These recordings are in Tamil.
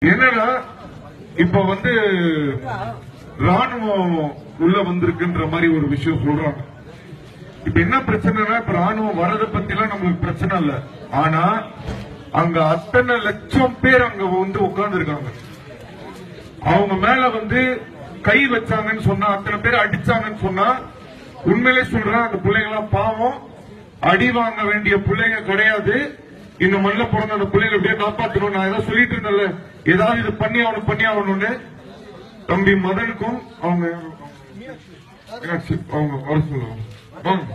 என்னன்னா இப்ப வந்து ராணுவம் உள்ள வந்திருக்குன்ற மாதிரி ஒரு விஷயம் சொல்றாங்க இப்ப என்ன பிரச்சனைனா இப்ப ராணுவம் வரதை பத்தி எல்லாம் நம்மளுக்கு பிரச்சனை இல்ல ஆனா அங்க அத்தனை லட்சம் பேர் அங்க வந்து உட்கார்ந்து இருக்காங்க அவங்க மேல வந்து கை வச்சாங்கன்னு சொன்னா அத்தனை பேர் அடிச்சாங்கன்னு சொன்னா உண்மையிலே சொல்றேன் அந்த பிள்ளைங்க எல்லாம் பாவம் அடி வாங்க வேண்டிய பிள்ளைங்க கிடையாது இந்த மண்ணில் பிறந்த அந்த பிள்ளைங்க எப்படியே காப்பாற்றணும் நான் ஏதாவது சொல்லிட்டு இருந்தேன்ல ஏதாவது இது பண்ணி ஆகணும் பண்ணி ஆகணும்னு தம்பி மதனுக்கும் அவங்க மீனாட்சி, அவங்க வர சொல்லுவாங்க வாங்க.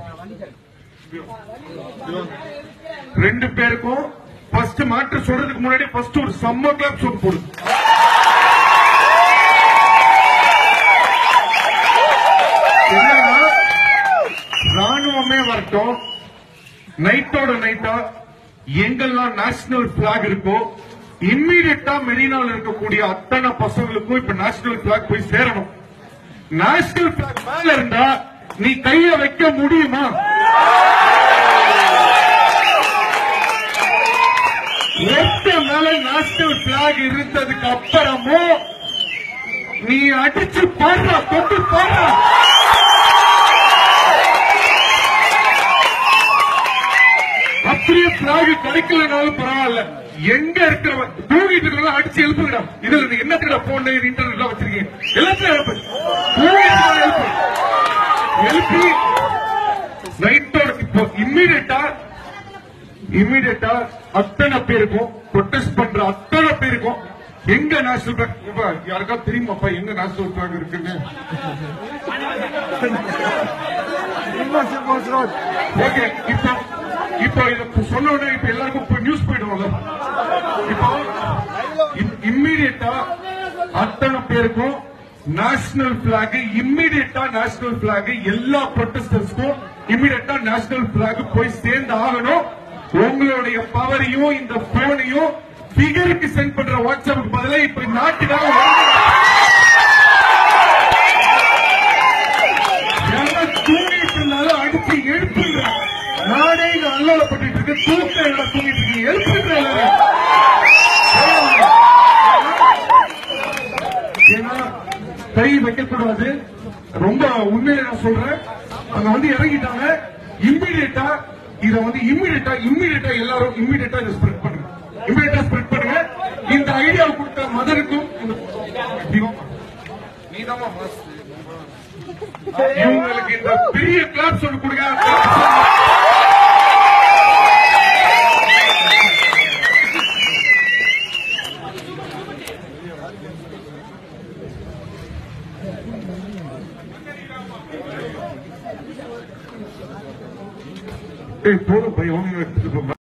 ரெண்டு பேருக்கும் ஃபர்ஸ்ட் மாற்று சொல்றதுக்கு முன்னாடி ஃபர்ஸ்ட் ஒரு சம்மர் கிளாப் சொல் போடு என்னன்னா ராணுவமே வரட்டும் நைட்டோட நைட்டா எங்கெல்லாம் நேஷனல் பிளாக் இருக்கோ இம்மீடியட்டா மெரினால இருக்கக்கூடிய அத்தனை பசங்களுக்கும் இப்ப நேஷனல் பிளாக் போய் சேரணும் நேஷனல் பிளாக் மேல இருந்தா நீ கைய வைக்க முடியுமா லெப்ட் மேல நேஷனல் பிளாக் இருந்ததுக்கு அப்புறமும் நீ அடிச்சு பாடுற தொட்டு பாடுற அப்படியே பிளாக் கிடைக்கலனாலும் பரவாயில்ல எங்க இருக்கிறவன் தூங்கிட்டு இருக்கிறவங்க அடிச்சு எழுப்புங்கடா இதுல நீ என்னத்துக்கடா போன் இன்டர்நெட்ல வச்சிருக்கீங்க எல்லாத்தையும் எழுப்பு தூங்கிட்டு எழுப்பு எழுப்பி நைட்டோட இப்போ இம்மீடியட்டா இம்மீடியட்டா அத்தனை பேருக்கும் ப்ரொடெஸ்ட் பண்ற அத்தனை பேருக்கும் எங்க நேஷனல் பேங்க் இப்ப யாருக்காவது தெரியுமாப்பா எங்க நேஷனல் பேங்க் இருக்குன்னு ஓகே இப்போ இப்போ இத சொன்ன உடனே இப்ப எல்லாருக்கும் இப்போ நியூஸ் போயிடுவோம்ல இப்போ இம்மீடியட்டா அத்தனை பேருக்கும் நேஷனல் பிளாக் இம்மீடியட்டா நேஷனல் பிளாக் எல்லா ப்ரொட்டஸ்டர்ஸ்க்கும் இம்மீடியட்டா நேஷனல் பிளாக் போய் சேர்ந்து ஆகணும் உங்களுடைய பவரையும் இந்த போனையும் பிகருக்கு சென்ட் பண்ற வாட்ஸ்அப்புக்கு பதிலாக இப்ப நாட்டுக்காக யாராவது தூங்கிட்டு இருந்தாலும் அடிச்சு எழுப்புங்க நாடே இங்க அல்லோலப்பட்டு இருக்கு தூக்கம் எல்லாம் தூங்கிட்டு இருக்கு எழுப்புங்க எல்லாரும். ஏன்னா கை வைக்க கூடாது ரொம்ப உண்மையில நான் சொல்றேன் அங்க வந்து இறங்கிட்டாங்க இம்மிடியட்டா இத வந்து இம்மிடியட்டா இம்மிடியட்டா எல்லாரும் இம்மிடியட்டா இதை ஸ்ப்ரெட் பண்ணுங்க இம்மிடியட்டா ஸ்ப்ரெட் பண்ணுங்க இந்த ஐடியாவை கொடுத்த மதருக்கும் நீதான் இவங்களுக்கு இந்த பெரிய கிளாப் சொல்லி கொடுங்க ஏய் போதும் பையன் எடுத்துட்டு போங்க